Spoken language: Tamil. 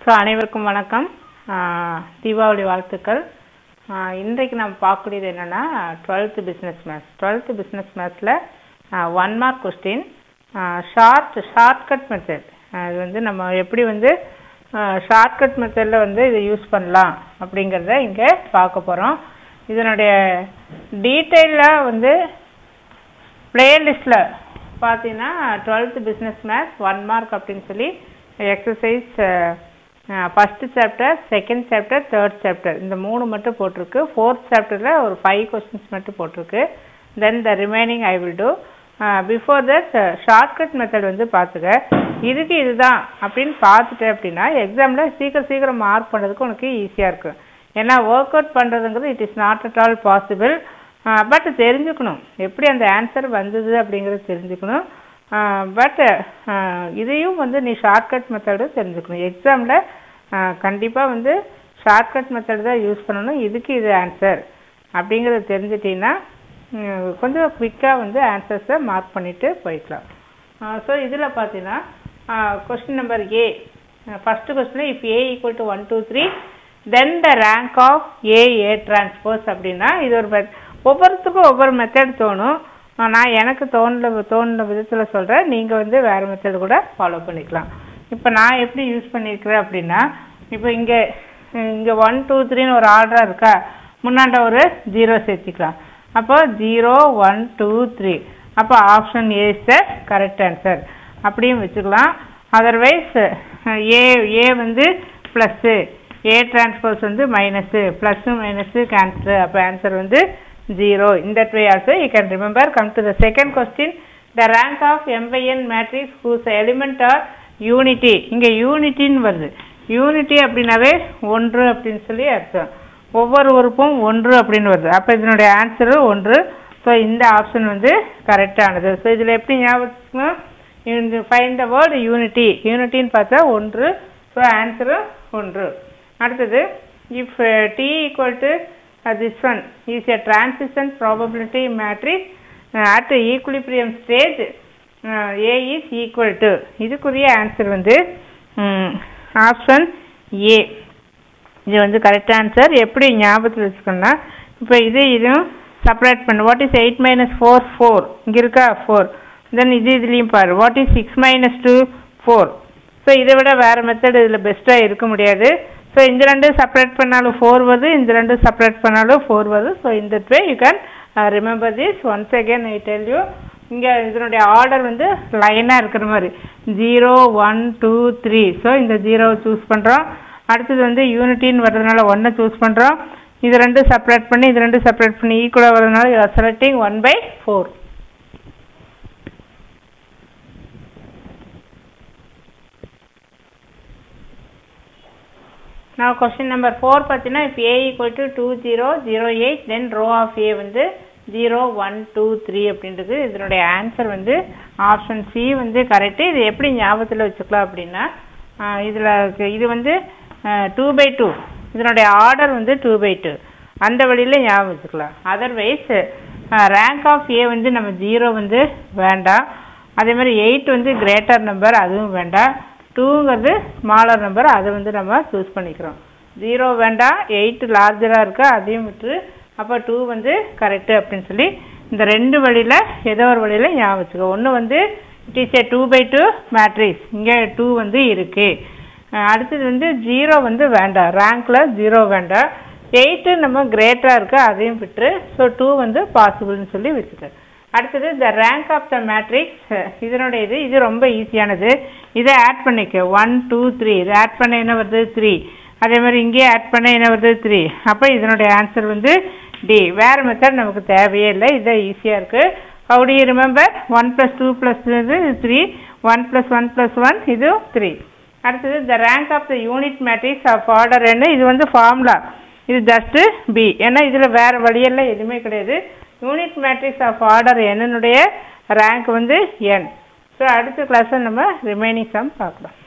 ஸோ அனைவருக்கும் வணக்கம் தீபாவளி வாழ்த்துக்கள் இன்றைக்கு நம்ம பார்க்கக்கூடியது என்னென்னா twelfth business maths twelfth business மேத்ஸில் one mark question short shortcut method இது வந்து நம்ம எப்படி வந்து ஷார்ட்கட் மெத்தடில் வந்து இதை யூஸ் பண்ணலாம் அப்படிங்கிறத இங்கே பார்க்க போகிறோம் இதனுடைய டீட்டெயிலாக வந்து பிளேலிஸ்ட்டில் பார்த்தீங்கன்னா twelfth business maths one mark அப்படின்னு சொல்லி exercise first chapter second chapter third chapter இந்த மூணு மட்டும் போட்டிருக்கு ஃபோர்த் சாப்டரில் ஒரு ஃபைவ் கொஸ்டின்ஸ் மட்டும் போட்டிருக்கு then the remaining I will do before that shortcut method வந்து பார்த்துக்க இதுக்கு இதுதான் அப்படின்னு பார்த்துட்டேன் அப்படின்னா எக்ஸாமில் சீக்கிரம் சீக்கிரம் மார்க் பண்ணுறதுக்கு உனக்கு ஈஸியாக இருக்கும் ஏன்னா ஒர்க் அவுட் பண்ணுறதுங்கிறது it is not at all possible but தெரிஞ்சுக்கணும் எப்படி அந்த ஆன்சர் வந்தது அப்படிங்கிறது தெரிஞ்சுக்கணும் பட் இதையும் வந்து நீ ஷார்ட்கட் மெத்தடு தெரிஞ்சுக்கணும் எக்ஸாமில் கண்டிப்பாக வந்து ஷார்ட்கட் மெத்தட் தான் யூஸ் பண்ணணும் இதுக்கு இது ஆன்சர் அப்படிங்கிறத தெரிஞ்சிட்டிங்கன்னா கொஞ்சம் குவிக்காக வந்து ஆன்சர்ஸை மார்க் பண்ணிவிட்டு போய்க்கலாம் ஸோ இதில் பார்த்தீங்கன்னா question number A first question if A equal to one two three then the rank of A A transpose அப்படின்னா இது ஒரு ஒவ்வொருத்துக்கும் ஒவ்வொரு மெத்தட் தோணும் நான் எனக்கு தோணுன தோணுன விதத்தில் சொல்கிறேன் நீங்கள் வந்து வேறு மெத்தட் கூட ஃபாலோ பண்ணிக்கலாம் இப்போ நான் எப்படி யூஸ் பண்ணியிருக்கிறேன் அப்படின்னா இப்போ இங்கே இங்கே ஒன் டூ த்ரீன்னு ஒரு ஆர்டராக இருக்கா முன்னாண்ட ஒரு ஜீரோ சேர்த்திக்கலாம் அப்போ ஜீரோ ஒன் டூ த்ரீ அப்போ option A sir correct answer அப்படியும் வச்சுக்கலாம் அதர்வைஸ் ஏ ஏ வந்து ப்ளஸ்ஸு ஏ டிரான்ஸ்போஸ் வந்து மைனஸு ப்ளஸ்ஸு மைனஸு கேன்சரு அப்போ ஆன்சர் வந்து 0 in that way also you can remember come to the second question the rank of m by n matrix whose element are unity இங்க யூனிட்டின்னு வருது யூனிட்டி அப்படின்னாவே ஒன்று அப்படின்னு சொல்லி அர்த்தம் ஒவ்வொரு உறுப்பும் ஒன்று அப்படின்னு வருது அப்போ இதனுடைய ஆன்சரு ஒன்று ஸோ இந்த ஆப்ஷன் வந்து கரெக்டானது ஸோ இதில் எப்படி ஞாபகம் இந்த ஃபைன் த வேர்டு யூனிட்டி யூனிட்டின்னு பார்த்தா ஒன்று ஸோ ஆன்சரும் ஒன்று அடுத்தது if D equal to uh, this one is a transition probability matrix uh, at equilibrium stage uh, A is equal to இதுக்குரிய ஆன்சர் வந்து ஆப்ஷன் ஏ இது வந்து கரெக்ட் ஆன்சர் எப்படி ஞாபகத்தில் வச்சுக்கணும்னா இப்போ இது இதுவும் செப்பரேட் பண்ணு what is eight minus four four இங்கே இருக்கா ஃபோர் தென் இது இதுலேயும் பாரு what is six minus two four so இதை விட வேறு மெத்தட் இதில் பெஸ்ட்டாக இருக்க முடியாது ஸோ இந்த ரெண்டும் செப்பரேட் பண்ணாலும் ஃபோர் வருது இந்த ரெண்டும் செப்பரேட் பண்ணாலும் ஃபோர் வருது ஸோ இந்த way you can remember this once again I tell you இங்கே இதனுடைய ஆர்டர் வந்து லைனாக இருக்கிற மாதிரி zero one two three so இந்த ஜீரோவை சூஸ் பண்ணுறோம் அடுத்தது வந்து யூனிட்டின்னு வர்றதுனால ஒன்றை சூஸ் பண்ணுறோம் இது ரெண்டும் செப்பரேட் பண்ணி இது ரெண்டும் செப்பரேட் பண்ணி ஈக்குவலாக வர்றதுனால you are selecting one by four now question number 4 பார்த்தீங்கன்னா if a equal to 2 0 0 8 then row of a வந்து 0 1 2 3 அப்படின்றது இதனுடைய ஆன்சர் வந்து ஆப்ஷன் சி வந்து கரெக்டு இது எப்படி ஞாபகத்தில் வச்சுக்கலாம் அப்படின்னா இதில் இது வந்து டூ பை டூ இதனுடைய ஆர்டர் வந்து டூ பை டூ அந்த வழியில் ஞாபகம் வச்சுக்கலாம் அதர்வைஸ் ரேங்க் ஆஃப் ஏ வந்து நம்ம ஜீரோ வந்து வேண்டாம் அதே மாதிரி எயிட் வந்து கிரேட்டர் நம்பர் அதுவும் வேண்டாம் டூங்கிறது ஸ்மாலர் நம்பர் அதை வந்து நம்ம சூஸ் பண்ணிக்கிறோம் ஜீரோ வேண்டாம் எயிட் லார்ஜராக இருக்கா அதையும் விட்டு அப்போ டூ வந்து கரெக்டு அப்படின்னு சொல்லி இந்த ரெண்டு வழியில் ஏதோ ஒரு வழியில் ஞாபகம் வச்சுக்கோ ஒன்று வந்து it is a two by two matrix இங்கே டூ வந்து இருக்குது அடுத்தது வந்து ஜீரோ வந்து வேண்டாம் ரேங்க்கில் ஜீரோ வேண்டாம் எயிட்டு நம்ம கிரேட்டராக இருக்குது அதையும் விட்டு ஸோ டூ வந்து பாசிபிள்னு சொல்லி வச்சுக்க அடுத்தது the rank of the matrix இதனுடைய இது இது ரொம்ப ஈஸியானது இதை ஆட் பண்ணிக்க ஒன் டூ த்ரீ இது ஆட் பண்ண என்ன வருது த்ரீ அதே மாதிரி இங்கேயே ஆட் பண்ண என்ன வருது த்ரீ அப்போ இதனுடைய ஆன்சர் வந்து டி வேறு மெத்தட் நமக்கு தேவையே இல்லை இதை ஈஸியாக இருக்குது how do you remember one plus two plus இது three one plus one plus one இது த்ரீ அடுத்தது the rank of the unit matrix of order என்ன இது வந்து ஃபார்முலா இது ஜஸ்ட்டு பி ஏன்னா இதில் வேறு வழியெல்லாம் எதுவுமே கிடையாது யூனிட் மேட்ரிக்ஸ் ஆஃப் ஆர்டர் என்னனுடைய ரேங்க் வந்து என் ஸோ அடுத்த கிளாஸில் நம்ம ரிமைனிங் சம் பார்க்கலாம்